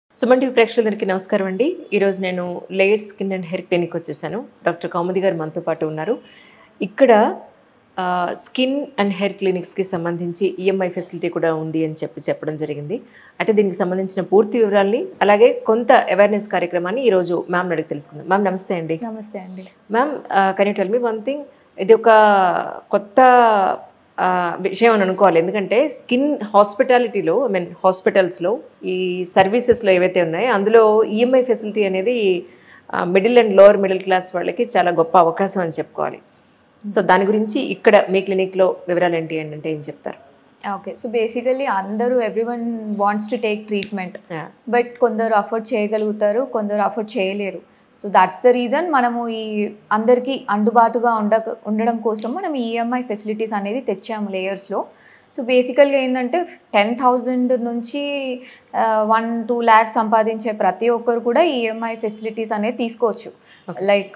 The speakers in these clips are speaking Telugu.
సుమన్ టీవీ ప్రేక్షకులందరికీ నమస్కారం అండి ఈరోజు నేను layer skin and hair clinic వచ్చేసాను డాక్టర్ కౌముది గారు మనతో పాటు ఉన్నారు ఇక్కడ ఆ, స్కిన్ అండ్ హెయిర్ క్లినిక్స్కి సంబంధించి ఈఎంఐ ఫెసిలిటీ కూడా ఉంది అని చెప్పి చెప్పడం జరిగింది అయితే దీనికి సంబంధించిన పూర్తి వివరాల్ని అలాగే కొంత అవేర్నెస్ కార్యక్రమాన్ని ఈరోజు మ్యామ్ అడిగి తెలుసుకుందాం మ్యామ్ నమస్తే అండి నమస్తే అండి ma'am can you tell me one thing ఇది ఒక కొత్త ఆ, విషయం అని అనుకోవాలి ఎందుకంటే స్కిన్ హాస్పిటాలిటీలో ఐ మీన్ హాస్పిటల్స్లో ఈ సర్వీసెస్లో ఏవైతే ఉన్నాయో అందులో ఈఎంఐ ఫెసిలిటీ అనేది middle and lower middle class వాళ్ళకి చాలా గొప్ప అవకాశం అని చెప్పుకోవాలి సో దాని గురించి ఇక్కడ మీ క్లినిక్లో వివరాలు ఏంటి అని అంటే ఏం చెప్తారు ఓకే సో బేసికలీ అందరూ everyone wants to take treatment but కొందరు అఫోర్డ్ చేయగలుగుతారు కొందరు అఫోర్డ్ చేయలేరు సో దాట్స్ ద రీజన్ మనము ఈ అందరికీ అందుబాటుగా ఉండ ఉండడం కోసం మనం ఈఎంఐ ఫెసిలిటీస్ అనేది తెచ్చాము లేయర్స్లో సో బేసికల్గా ఏంటంటే టెన్ థౌజండ్ నుంచి వన్ టూ ల్యాక్స్ సంపాదించే ప్రతి ఒక్కరు కూడా ఈఎంఐ ఫెసిలిటీస్ అనేది తీసుకోవచ్చు లైక్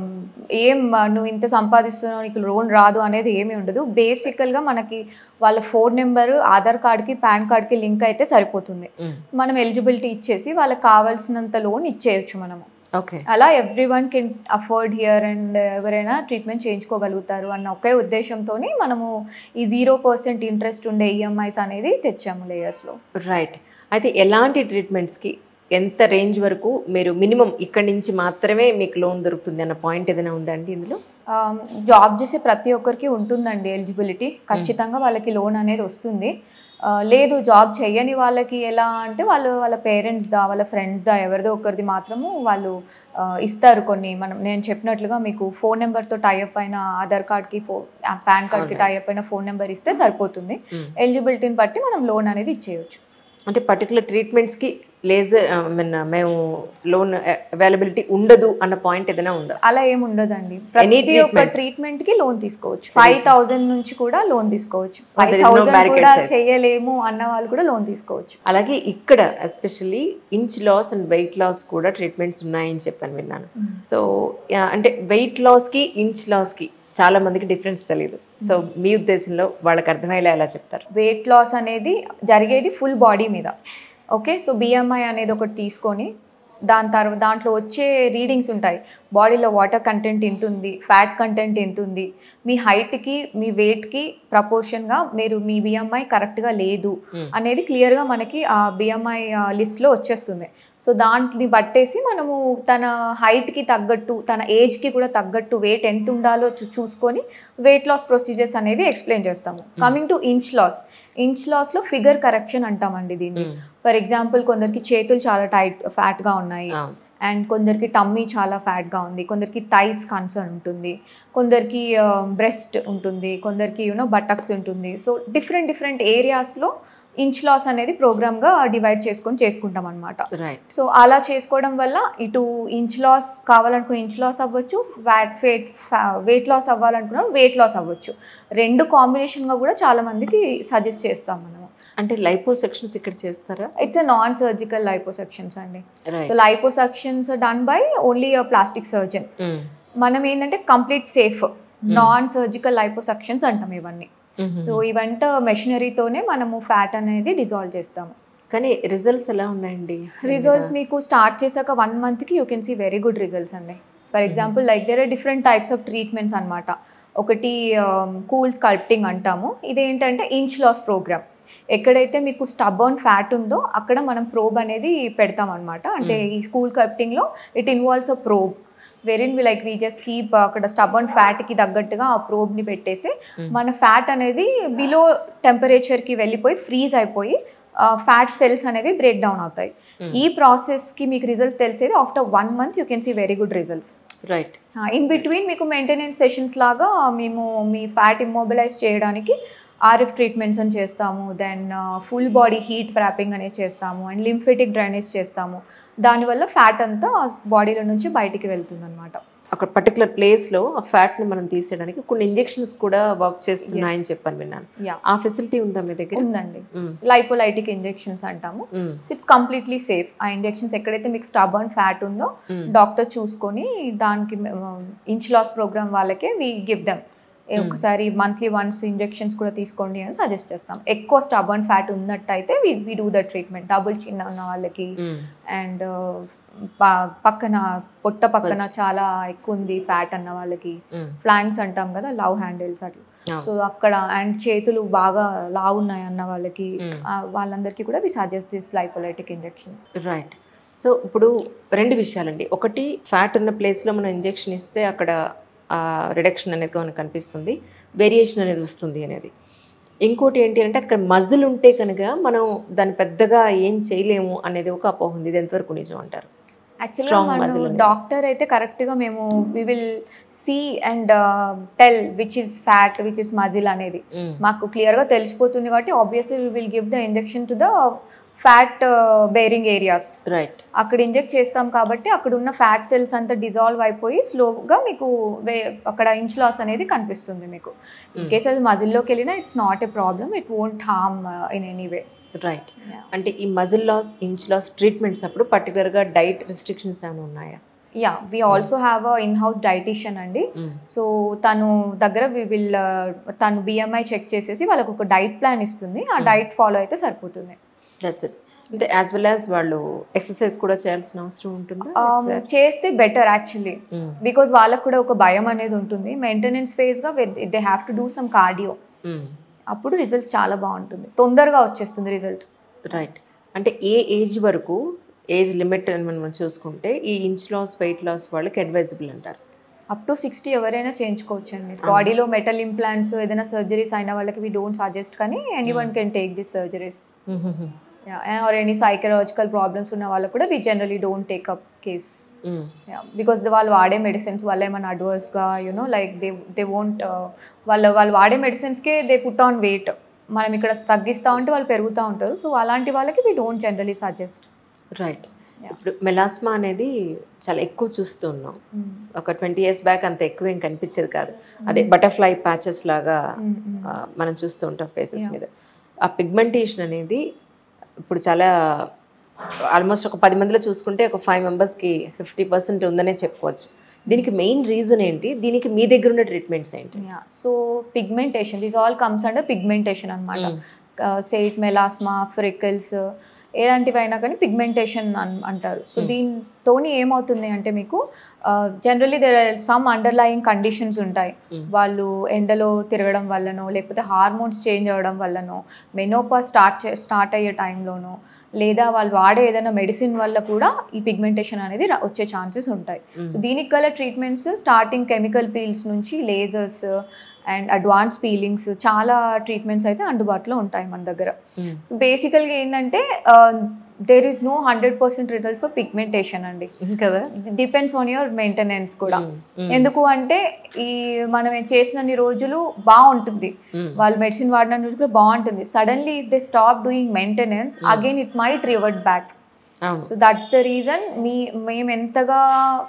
ఏం ఆ, నువ్వు ఇంత సంపాదిస్తున్నావు నీకు లోన్ రాదు అనేది ఏమీ ఉండదు బేసికల్గా మనకి వాళ్ళ ఫోన్ నెంబర్ ఆధార్ కార్డ్కి పాన్ కార్డ్కి లింక్ అయితే సరిపోతుంది మనం ఎలిజిబిలిటీ ఇచ్చేసి వాళ్ళకి కావాల్సినంత లోన్ ఇచ్చేయచ్చు మనము ఓకే అలా everyone can afford here and ఎవరైనా ట్రీట్మెంట్ చేయించుకోగలుగుతారు అన్న ఒకే ఉద్దేశంతో మనము ఈ జీరో పర్సెంట్ ఇంట్రెస్ట్ ఉండే ఈఎంఐస్ అనేది తెచ్చాము లేయర్స్లో రైట్ అయితే ఎలాంటి ట్రీట్మెంట్స్కి ఎంత రేంజ్ వరకు మీరు మినిమం ఇక్కడి నుంచి మాత్రమే మీకు లోన్ దొరుకుతుంది అన్న పాయింట్ ఏదైనా ఉందండి ఇందులో జాబ్ చేసే ప్రతి ఒక్కరికి ఉంటుందండి ఎలిజిబిలిటీ ఖచ్చితంగా వాళ్ళకి లోన్ అనేది వస్తుంది ఆ, లేదు జాబ్ చేయని వాళ్ళకి ఎలా అంటే వాళ్ళు వాళ్ళ పేరెంట్స్ దా వాళ్ళ ఫ్రెండ్స్ దా ఎవరిదో ఒకరిది మాత్రము వాళ్ళు ఆ, ఇస్తారు కొన్ని మనం నేను చెప్పినట్లుగా మీకు ఫోన్ నెంబర్తో టైఅప్ అయిన ఆధార్ కార్డ్కి ఫో పాన్ కార్డ్కి అవును. టైఅప్ అయిన ఫోన్ నెంబర్ ఇస్తే సరిపోతుంది ఎలిజిబిలిటీని బట్టి మనం లోన్ అనేది ఇచ్చేయచ్చు అంటే పర్టికులర్ ట్రీట్మెంట్స్కి లేజర్ మీన్ మేము లోన్ అవైలబిలిటీ ఉండదు అన్న పాయింట్ ఏదైనా ఉందా అలా ఏమి ఉండదండి Any ప్రతి ఒక్క treatment? ట్రీట్మెంట్ కి లోన్ తీసుకోవచ్చు ఫైవ్ థౌసండ్ నుంచి కూడా లోన్ తీసుకోవచ్చు Oh, five there is no thousand barricade కూడా side. చేయలేము అన్న వాళ్ళు కూడా లోన్ తీసుకోవచ్చు అలాగే ఇక్కడ especially inch loss and weight loss కూడా ట్రీట్మెంట్స్ ఉన్నాయని చెప్పని విన్నాను సో అంటే వెయిట్ లాస్కి ఇంచ్ లాస్కి చాలా మందికి డిఫరెన్స్ తెలియదు సో మీ ఉద్దేశంలో వాళ్ళకి అర్థమయ్యేలా ఎలా చెప్తారు వెయిట్ లాస్ అనేది జరిగేది ఫుల్ బాడీ మీద ఓకే సో బిఎంఐ అనేది ఒకటి తీసుకొని దాని తర్వాత దాంట్లో వచ్చే రీడింగ్స్ ఉంటాయి బాడీలో వాటర్ కంటెంట్ ఎంత ఉంది ఫ్యాట్ కంటెంట్ ఎంత ఉంది మీ హైట్కి మీ వెయిట్కి ప్రపోర్షన్గా మీరు మీ బిఎంఐ కరెక్ట్గా లేదు Hmm. అనేది క్లియర్గా మనకి ఆ బిఎంఐ లిస్ట్లో వచ్చేస్తుంది సో దాన్ని బట్టేసి మనము తన హైట్కి తగ్గట్టు తన ఏజ్కి కూడా తగ్గట్టు వెయిట్ ఎంత ఉండాలో చూ- చూసుకొని వెయిట్ లాస్ ప్రొసీజర్స్ అనేవి ఎక్స్ప్లెయిన్ చేస్తాము coming to inch loss inch లాస్లో ఫిగర్ కరెక్షన్ అంటామండి దీన్ని ఫర్ ఎగ్జాంపుల్ కొందరికి చేతులు చాలా టైట్ ఫ్యాట్గా ఉన్నాయి అండ్ కొందరికి టమ్మీ చాలా ఫ్యాట్గా ఉంది కొందరికి టైస్ కన్సర్న్ ఉంటుంది కొందరికి బ్రెస్ట్ ఉంటుంది కొందరికి యూనో బటక్స్ ఉంటుంది సో డిఫరెంట్ డిఫరెంట్ ఏరియాస్లో ఇంచ్ లాస్ అనేది ప్రోగ్రామ్గా డివైడ్ చేసుకొని చేసుకుంటాం అనమాట రైట్ సో అలా చేసుకోవడం వల్ల ఇటు ఇంచ్ లాస్ కావాలనుకున్న ఇంచ్ లాస్ అవ్వచ్చు ఫ్యాట్ ఫేట్ వెయిట్ లాస్ అవ్వాలనుకున్న వెయిట్ లాస్ అవ్వచ్చు రెండు కాంబినేషన్గా కూడా చాలా మందికి సజెస్ట్ చేస్తాం మనము అంటే లైపో సెక్షన్స్ ఇక్కడ చేస్తారా it's a non surgical liposuctions అండి so right liposuctions done by only plastic surgeon మనం ఏంటంటే complete safe non surgical liposuctions అంటాం ఇవన్నీ సో ఇవంట మెషినరీతోనే మనము ఫ్యాట్ అనేది డిజాల్వ్ చేస్తాము కానీ రిజల్ట్స్ ఎలా ఉన్నాయండి రిజల్ట్స్ మీకు స్టార్ట్ చేశాక వన్ మంత్కి you can see very good results అండి for example like there are different types of treatments అనమాట ఒకటి కూల్ స్కల్ప్టింగ్ అంటాము ఇదేంటంటే ఇంచ్ లాస్ ప్రోగ్రామ్ ఎక్కడైతే మీకు స్టబర్న్ ఫ్యాట్ ఉందో అక్కడ మనం ప్రోబ్ అనేది పెడతాం అనమాట అంటే ఈ స్కూల్ స్కల్ప్టింగ్లో it involves a probe wherein we like we just keep అక్కడ స్టబర్న్ ఫ్యాట్కి తగ్గట్టుగా ఆ ప్రోబ్ని పెట్టేసి మన ఫ్యాట్ అనేది బిలో టెంపరేచర్కి వెళ్ళిపోయి ఫ్రీజ్ అయిపోయి ఫ్యాట్ సెల్స్ అనేవి బ్రేక్ డౌన్ అవుతాయి ఈ ప్రాసెస్కి మీకు రిజల్ట్ తెలిసేది after one month you can see very good results right in between మీకు మెయింటెనెన్స్ సెషన్స్ లాగా మేము మీ ఫ్యాట్ ఇమ్మొబిలైజ్ చేయడానికి ఆర్ఎఫ్ ట్రీట్మెంట్స్ అని చేస్తాము then full body heat wrapping అనేది చేస్తాము అండ్ లింఫెటిక్ డ్రైనేజ్ చేస్తాము దానివల్ల ఫ్యాట్ అంతా బాడీలో నుంచి బయటికి వెళ్తుంది అనమాట ఒక పర్టికులర్ ప్లేస్లో ఆ ఫ్యాట్ని మనం తీసేయడానికి కొన్ని ఇంజెక్షన్స్ కూడా వర్క్ చేస్తున్నాయని చెప్పని విన్నాను యా ఆ ఫెసిలిటీ ఉందా మీ దగ్గర ఉందండి మ్మ్. లైపోలైటిక్ ఇంజెక్షన్స్ అంటాము మ్మ్. ఇట్స్ కంప్లీట్లీ సేఫ్ ఆ ఇంజెక్షన్స్ ఎక్కడైతే మీకు స్టబర్న్ ఫ్యాట్ ఉందో మ్మ్. డాక్టర్ చూసుకొని దానికి ఇంచ్ లాస్ ప్రోగ్రామ్ వాళ్ళకే వి గివ్ దెమ్ ఏ ఒకసారి మంత్లీ వన్స్ ఇంజెక్షన్స్ కూడా తీసుకోండి అని సజెస్ట్ చేస్తాం ఎక్కువ స్టబన్ ఫ్యాట్ ఉన్నట్టయితే we we do the treatment double chin ఉన్న వాళ్ళకి మ్మ్. అండ్ పక్కన పొట్ట పక్కన చాలా ఎక్కువ ఉంది ఫ్యాట్ అన్న వాళ్ళకి మ్మ్. ఫ్లాంక్స్ అంటాం కదా లవ్ హ్యాండిల్స్ అట్లా అవును. సో అక్కడ అండ్ చేతులు బాగా లావు ఉన్నాయి అన్న వాళ్ళకి Mm. ఆ, వాళ్ళందరికీ కూడా we suggest this lipolytic injections right so ఇప్పుడు రెండు విషయాలండి ఒకటి ఫ్యాట్ ఉన్న ప్లేస్లో మనం ఇంజెక్షన్ ఇస్తే అక్కడ రిడక్షన్ అనేది మనకు కనిపిస్తుంది వేరియేషన్ అనేది వస్తుంది అనేది ఇంకోటి ఏంటి అంటే అక్కడ మజిల్ ఉంటే కనుక మనం దాన్ని పెద్దగా ఏం చేయలేము అనేది ఒక అపోహ ఉంది ఇది ఎంతవరకు నిజం అంటారు యాక్చువల్గా Strong muscle మనం అనేది. డాక్టర్ అయితే కరెక్ట్గా మేము we will see and tell which is fat which is muscle అనేది మ్మ్. మాకు క్లియర్గా తెలిసిపోతుంది కాబట్టి obviously we will give the injection to the fat bearing areas right అక్కడ ఇంజెక్ట్ చేస్తాం కాబట్టి అక్కడ ఉన్న ఫ్యాట్ సెల్స్ అంతా డిజాల్వ్ అయిపోయి స్లోగా మీకు వే- అక్కడ ఇంచ్ లాస్ అనేది కనిపిస్తుంది మీకు ఇన్ కేస్ అది మజిల్లోకి వెళ్ళినా it's not a problem it won't harm in any way right అంటే ఈ muscle loss inch loss treatments అప్పుడు పర్టికులర్గా డైట్ రిస్ట్రిక్షన్స్ ఏమైనా ఉన్నాయా yeah we also have a in house dietitian అండి మ్మ్. సో తను దగ్గర వి విల్ తను బిఎంఐ చెక్ చేసేసి వాళ్ళకు ఒక డైట్ ప్లాన్ ఇస్తుంది ఆ డైట్ ఫాలో అయితే సరిపోతుంది దట్స్ ఇట్ అంటే యాజ్ వెల్ యాజ్ వాళ్ళు ఎక్సర్సైజ్ కూడా చేయాల్సిన అవసరం ఉంటుందా Um, చేస్తే బెటర్ యాక్చువల్లీ మ్మ్. బికాజ్ వాళ్ళకు కూడా ఒక భయం అనేది ఉంటుంది మెయింటెనెన్స్ ఫేజ్గా they have to do some cardio మ్మ్. అప్పుడు రిజల్ట్స్ చాలా బాగుంటుంది తొందరగా వచ్చేస్తుంది రిజల్ట్ రైట్ అంటే ఏ ఏజ్ వరకు ఏజ్ లిమిట్ అని మనం చూసుకుంటే ఈ ఇంచ్ లాస్ వెయిట్ లాస్ వాళ్ళకి అడ్వైజబుల్ అంటారు అప్ టు సిక్స్టీ ఎవరైనా చేయించుకోవచ్చు అండి బాడీలో మెటల్ ఇంప్లాంట్స్ ఏదైనా సర్జరీస్ అయిన వాళ్ళకి వీ డోంట్ సజెస్ట్ కానీ anyone can take this surgeries or any psychological problems ఉన్న వాళ్ళకు కూడా we generally don't take up case because వాళ్ళు వాడే మెడిసిన్స్ వల్ల ఏమైనా అడ్వర్స్గా you know like they they won't వాళ్ళ వాళ్ళు వాడే మెడిసిన్స్కే దే పుట్ ఆన్ వెయిట్ మనం ఇక్కడ తగ్గిస్తూ ఉంటే వాళ్ళు పెరుగుతూ ఉంటారు సో అలాంటి వాళ్ళకి we don't generally suggest right ఇప్పుడు మెలాస్మా అనేది చాలా ఎక్కువ చూస్తున్నాం ఒక ట్వంటీ ఇయర్స్ బ్యాక్ అంత ఎక్కువ ఏం కనిపించేది కాదు అదే బటర్ఫ్లై ప్యాచెస్ లాగా ఆ, మనం చూస్తూ ఉంటాం ఫేసెస్ Yeah. మీద ఆ పిగ్మెంటేషన్ అనేది ఇప్పుడు చాలా ఆల్మోస్ట్ ఒక పది మందిలో చూసుకుంటే ఒక ఫైవ్ మెంబర్స్కి ఫిఫ్టీ పర్సెంట్ ఉందనే చెప్పుకోవచ్చు దీనికి మెయిన్ రీజన్ ఏంటి దీనికి మీ దగ్గర ఉన్న ట్రీట్మెంట్స్ ఏంటి so pigmentation this all comes under pigmentation అనమాట సెయిట్ మెలాస్మా ఫ్రికల్స్ ఏలాంటివైనా కానీ పిగ్మెంటేషన్ అంటారు సో దీంతోని ఏమవుతుంది అంటే మీకు generally there are some underlying conditions ఉంటాయి Mm. వాళ్ళు ఎండలో తిరగడం వల్లనో లేకపోతే హార్మోన్స్ చేంజ్ అవ్వడం వల్లనో మెనోపా స్టార్ట్ స్టార్ట్ అయ్యే టైంలోనో లేదా వాళ్ళు వాడే ఏదైనా మెడిసిన్ వల్ల కూడా ఈ పిగ్మెంటేషన్ అనేది రా- వచ్చే ఛాన్సెస్ ఉంటాయి Mm. సో దీనికి గల ట్రీట్మెంట్స్ స్టార్టింగ్ కెమికల్ పీల్స్ నుంచి లేజర్స్ అండ్ అడ్వాన్స్ పీలింగ్స్ చాలా ట్రీట్మెంట్స్ అయితే అందుబాటులో ఉంటాయి మన దగ్గర సో బేసికల్గా ఏంటంటే there is no hundred percent result for pigmentation అండి కదా డిపెండ్స్ ఆన్ యువర్ మెయింటెనెన్స్ కూడా Mm, mm. ఎందుకు అంటే ఈ మనం చేసినన్ని రోజులు బాగుంటుంది Mm. వాళ్ళు మెడిసిన్ వాడిన రోజులు బాగుంటుంది suddenly if they stop doing maintenance again it might revert back అవును సో దట్స్ ద రీజన్ మీ మేము ఎంతగా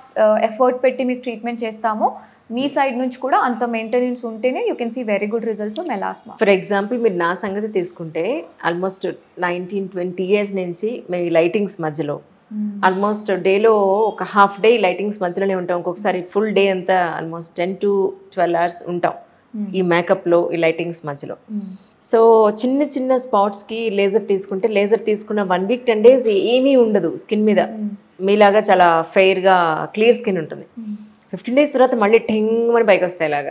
ఎఫర్ట్ పెట్టి మీకు ట్రీట్మెంట్ చేస్తామో మీ సైడ్ నుంచి కూడా అంత మెయింటెనెన్స్ ఉంటేనే you can see very good results melasma for example మీరు నా సంగతి తీసుకుంటే ఆల్మోస్ట్ నైన్టీన్ ట్వంటీ ఇయర్స్ నుంచి మేము ఈ లైటింగ్స్ మధ్యలో ఆల్మోస్ట్ డేలో ఒక హాఫ్ డే లైటింగ్స్ మధ్యలోనే ఉంటాం ఒక్కొక్కసారి ఫుల్ డే అంతా almost ten to twelve hours ఉంటాం ఈ మేకప్లో ఈ లైటింగ్స్ మధ్యలో సో చిన్న చిన్న స్పాట్స్కి లేజర్ తీసుకుంటే లేజర్ తీసుకున్న వన్ వీక్ టెన్ డేస్ ఏమీ ఉండదు స్కిన్ మీద మీలాగా చాలా ఫెయిర్గా క్లియర్ స్కిన్ ఉంటుంది ఫిఫ్టీన్ డేస్ తర్వాత మళ్ళీ టెంగ్ అని పైకి వస్తాయి ఇలాగా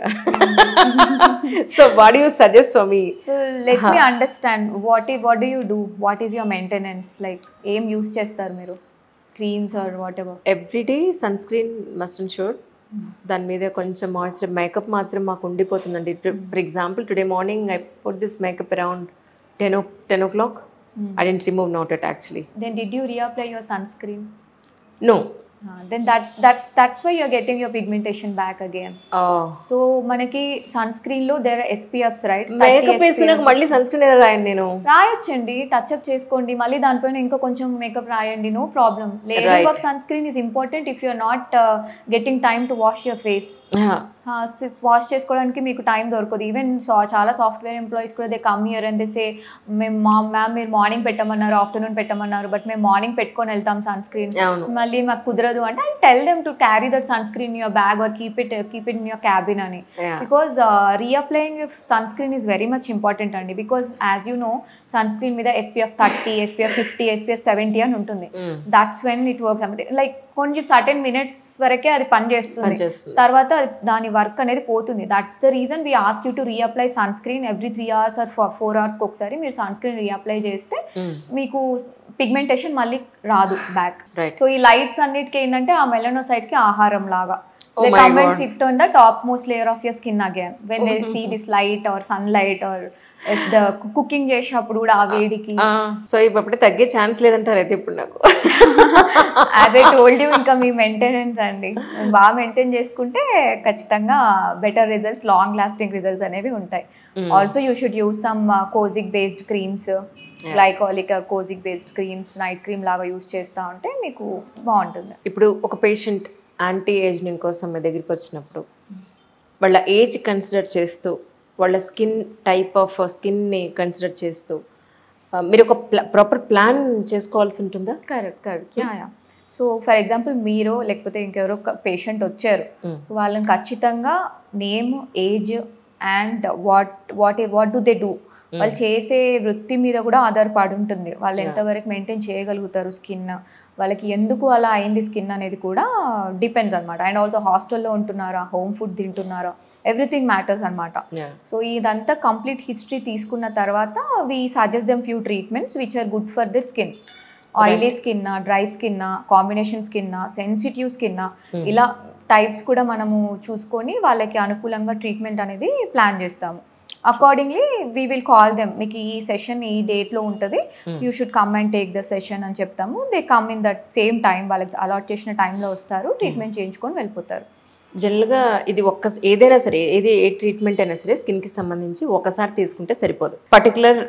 so what you suggest for me so let me understand what ఈ what do you do what is your maintenance like ఏం యూస్ చేస్తారు మీరు creams or whatever everyday sunscreen must and sure దాని మీద కొంచెం మాయిశ్చర్ మేకప్ మాత్రం మాకు ఉండిపోతుందండి for example today morning I put this makeup around ten o ten o'clock I didn't remove not it actually then did you reapply your sunscreen no then that's that that's why you're getting your pigmentation back again so మనకి సన్ స్క్రీన్ లో దేర్ ఎస్పీఎఫ్స్ రైట్ మేకప్ వేసుకున్నాక మళ్ళీ సన్ స్క్రీన్ ఎలా రాయండి నేను రాయొచ్చండి టచ్ అప్ చేసుకోండి మళ్ళీ దానిపైన ఇంకా కొంచెం మేకప్ రాయండి no problem layering Right. Of sunscreen is important if you are not getting time to wash your face wash చేసుకోవడానికి మీకు టైం దొరకదు ఈవెన్ చాలా సాఫ్ట్వేర్ ఎంప్లాయీస్ కూడా they come here and they say మేము మా మ్యామ్ మీరు మార్నింగ్ పెట్టమన్నారు ఆఫ్టర్నూన్ పెట్టమన్నారు బట్ మేము మార్నింగ్ పెట్టుకొని వెళ్తాం సన్ స్క్రీన్ అవును మళ్ళీ మాకు కుదరదు అంటే I tell them to carry that sunscreen your bag or keep it keep it in your cabin అని Yeah. Because reapplying sunscreen is very much important అండి because as you know sunscreen మీద SPF thirty SPF fifty SPF seventy అని ఉంటుంది Mm. That's when it works like కొంచెం సర్టెన్ మినిట్స్ వరకే అది పనిచేస్తుంది పనిచేస్తుంది. తర్వాత దాని వర్క్ అనేది పోతుంది that's the reason we ask you to reapply sunscreen every three hours or four అవర్స్కి ఒకసారి మీరు సన్ స్క్రీన్ రీఅప్లై చేస్తే Mm. మీకు పిగ్మెంటేషన్ మళ్ళీ రాదు బ్యాక్ Right. సో ఈ లైట్స్ అన్నిటికీ ఏంటంటే ఆ మెలనోసైట్ కి ఆహారం లాగా Oh they my come and God. sit on the topmost layer of your skin again when they see this light or sunlight or if the cooking చేసినప్పుడు కూడా ఆ వేడికి సో ఇప్పుడు తగ్గే ఛాన్స్ లేదంటారు అయితే ఇప్పుడు నాకు యాజ్ ఐ టోల్డ్ యూ ఇంకా మీ మెయింటెనెన్స్ అండి బాగా మెయింటైన్ చేసుకుంటే ఖచ్చితంగా better results long lasting results అనేవి ఉంటాయి also you should use some kojic based creams glycolic kojic based creams night cream లాగా యూస్ చేస్తా ఉంటే మీకు బాగుంటుంది ఇప్పుడు ఒక పేషెంట్ యాంటీ ఏజింగ్ కోసం మీ దగ్గరికి వచ్చినప్పుడు వాళ్ళ ఏజ్ కన్సిడర్ చేస్తూ వాళ్ళ స్కిన్ టైప్ ఆఫ్ స్కిన్ని కన్సిడర్ చేస్తూ ఆ, మీరు ఒక ప్రాపర్ ప్లాన్ చేసుకోవాల్సి ఉంటుందా correct correct yeah yeah so for example మీరు లేకపోతే ఇంకెవరో పేషెంట్ వచ్చారు Mm. సో వాళ్ళని ఖచ్చితంగా name age and what what what do they do వాళ్ళు చేసే వృత్తి మీద కూడా ఆధారపడి ఉంటుంది వాళ్ళు ఎంతవరకు మెయింటైన్ చేయగలుగుతారు స్కిన్ వాళ్ళకి ఎందుకు అలా అయింది స్కిన్ అనేది కూడా డిపెండ్స్ అనమాట అండ్ ఆల్సో హాస్టల్లో ఉంటున్నారా హోమ్ ఫుడ్ తింటున్నారా ఎవ్రీథింగ్ మ్యాటర్స్ అనమాట సో ఇదంతా కంప్లీట్ హిస్టరీ తీసుకున్న తర్వాత we suggest them few treatments which are good for their skin oily skin dry skin combination skin sensitive skin ఇలా టైప్స్ కూడా మనము చూసుకొని వాళ్ళకి అనుకూలంగా ట్రీట్మెంట్ అనేది ప్లాన్ చేస్తాము accordingly we will call them మీకు ఈ సెషన్ ఈ డేట్లో ఉంటుంది you should come and take the session అని చెప్తాము they come in that same time వాళ్ళకి అలాట్ చేసిన టైంలో వస్తారు ట్రీట్మెంట్ చేయించుకొని వెళ్ళిపోతారు జనరల్గా ఇది ఒక్క ఏదైనా సరే ఏది ఏ ట్రీట్మెంట్ అయినా సరే స్కిన్కి సంబంధించి ఒకసారి తీసుకుంటే సరిపోదు పర్టికులర్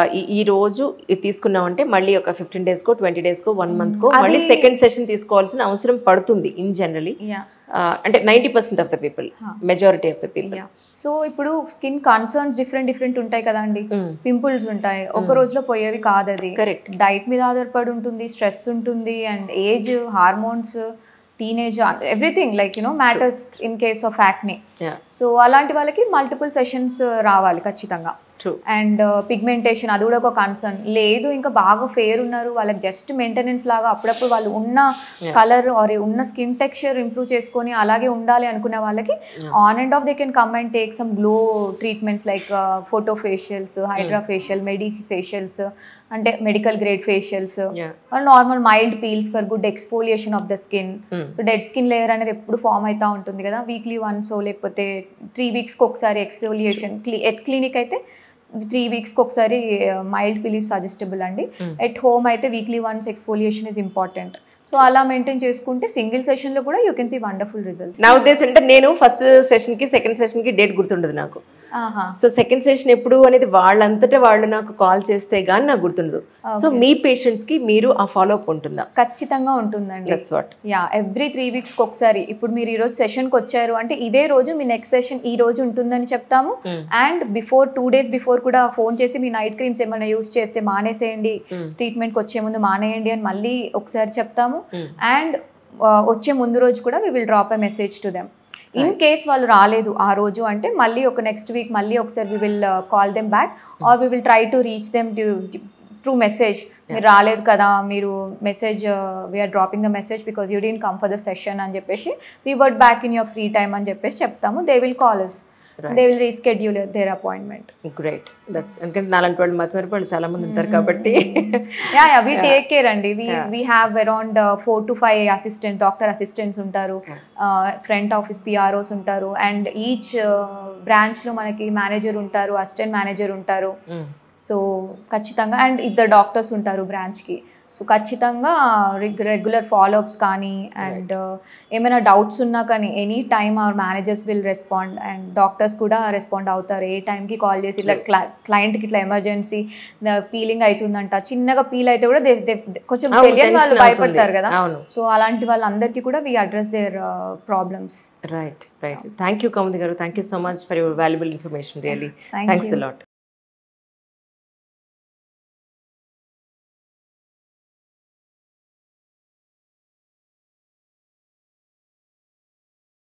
ఈ రోజు ఇది తీసుకున్నామంటే మళ్ళీ ఒక ఫిఫ్టీన్ డేస్కో ట్వంటీ డేస్కో వన్ మంత్కో అది- మళ్ళీ సెకండ్ సెషన్ తీసుకోవాల్సిన అవసరం పడుతుంది ఇన్ జనరలీ యా అంటే ninety percent of the people Huh. Majority of the people yeah so ఇప్పుడు స్కిన్ కన్సర్న్స్ డిఫరెంట్ డిఫరెంట్ ఉంటాయి కదండి పింపుల్స్ ఉంటాయి ఒక రోజులో పోయేవి కాదు అది కరెక్ట్ డైట్ మీద ఆధారపడి ఉంటుంది స్ట్రెస్ ఉంటుంది and age hormones teenage everything like you know matters in case of acne yeah so అలాంటి వాళ్ళకి మల్టిపుల్ సెషన్స్ రావాలి ఖచ్చితంగా ట్రూ అండ్ పిగ్మెంటేషన్ అది కూడా ఒక కన్సర్న్ లేదు ఇంకా బాగా ఫేర్ ఉన్నారు వాళ్ళకి జస్ట్ మెయింటెనెన్స్ లాగా అప్పుడప్పుడు వాళ్ళు ఉన్న కలర్ ఆర్ ఉన్న స్కిన్ టెక్స్చర్ ఇంప్రూవ్ చేసుకొని అలాగే ఉండాలి అనుకునే వాళ్ళకి on and off they can come and take some glow treatments like photo facials hydra facial medi facials అంటే medical grade facials yeah normal mild peels for good exfoliation of the skin so dead skin layer అనేది ఎప్పుడు ఫామ్ అవుతూ ఉంటుంది కదా వీక్లీ వన్స్ లేకపోతే త్రీ వీక్స్కి ఒకసారి ఎక్స్ఫోలియేషన్ ఎట్ క్లినిక్ అయితే త్రీ వీక్స్కి ఒకసారి మైల్డ్ పిల్ ఈస్ సజెస్టబుల్ అండి Mm. ఎట్ హోమ్ అయితే weekly once exfoliation is important so అలా మెయింటైన్ చేసుకుంటే సింగిల్ సెషన్లో కూడా you can see wonderful result నా ఉద్దేశం అంటే నేను ఫస్ట్ సెషన్కి సెకండ్ సెషన్కి డేట్ గుర్తుండదు నాకు ఆహా సో సెకండ్ సెషన్ ఎప్పుడు అనేది వాళ్ళంతటా వాళ్ళు నాకు కాల్ చేస్తే గానీ నాకు గుర్తుండదు సో మీ పేషెంట్స్ కి మీరు ఆ ఫాలో అప్ ఉంటుందా ఖచ్చితంగా ఉంటుందండి that's what yeah every three వీక్స్కి ఒకసారి ఇప్పుడు మీరు ఈరోజు సెషన్కి వచ్చారు అంటే ఇదే రోజు మీ నెక్స్ట్ సెషన్ ఈ రోజు ఉంటుందని చెప్తాము and before two days before కూడా ఫోన్ చేసి మీ నైట్ క్రీమ్స్ ఏమైనా యూస్ చేస్తే మానేసేయండి ట్రీట్మెంట్కి వచ్చే ముందు మానేయండి అని మళ్ళీ ఒకసారి చెప్తాము అండ్ వచ్చే ముందు రోజు కూడా we will drop a message to them in case వాళ్ళు రాలేదు ఆ రోజు అంటే మళ్ళీ ఒక నెక్స్ట్ వీక్ మళ్ళీ ఒకసారి we will call them back or we will try to reach them through message మీరు రాలేదు కదా మీరు message we're dropping the message because you didn't come for the session అని చెప్పేసి revert back in your free time అని చెప్పేసి చెప్తాము they will call us they will reschedule their appointment great that's ఎందుకంటే నాలాంటి వాళ్ళు మత వాళ్ళు చాలా మంది ఉంటారు కాబట్టి yeah yeah we take care అండి we we have around four to five assistant doctor assistants ఉంటారు ఫ్రంట్ ఆఫీస్ పిఆర్ఓస్ ఉంటారు అండ్ ఈచ్ బ్రాంచ్ లో మనకి మేనేజర్ ఉంటారు అసిస్టెంట్ మేనేజర్ ఉంటారు Mm. సో ఖచ్చితంగా అండ్ ఇద్దరు డాక్టర్స్ ఉంటారు బ్రాంచ్ కి సో ఖచ్చితంగా రెగ్యులర్ ఫాలోఅప్స్ కానీ అండ్ ఏమైనా డౌట్స్ ఉన్నా కానీ any time our managers will respond and doctors కూడా రెస్పాండ్ అవుతారు ఏ టైంకి కాల్ చేసి ఇట్లా క్లయింట్కి ఇట్లా ఎమర్జెన్సీ పీలింగ్ అవుతుందంట చిన్నగా పీల్ అయితే కూడా they- they- కొంచెం అవును, తెలియని వాళ్ళు tension భయపడతారు అవుతుంది. కదా అవును సో అలాంటి వాళ్ళందరికీ కూడా we address their problems right right thank you Kaumudi గారు thank you so much for your valuable information really Thank thanks you. Lot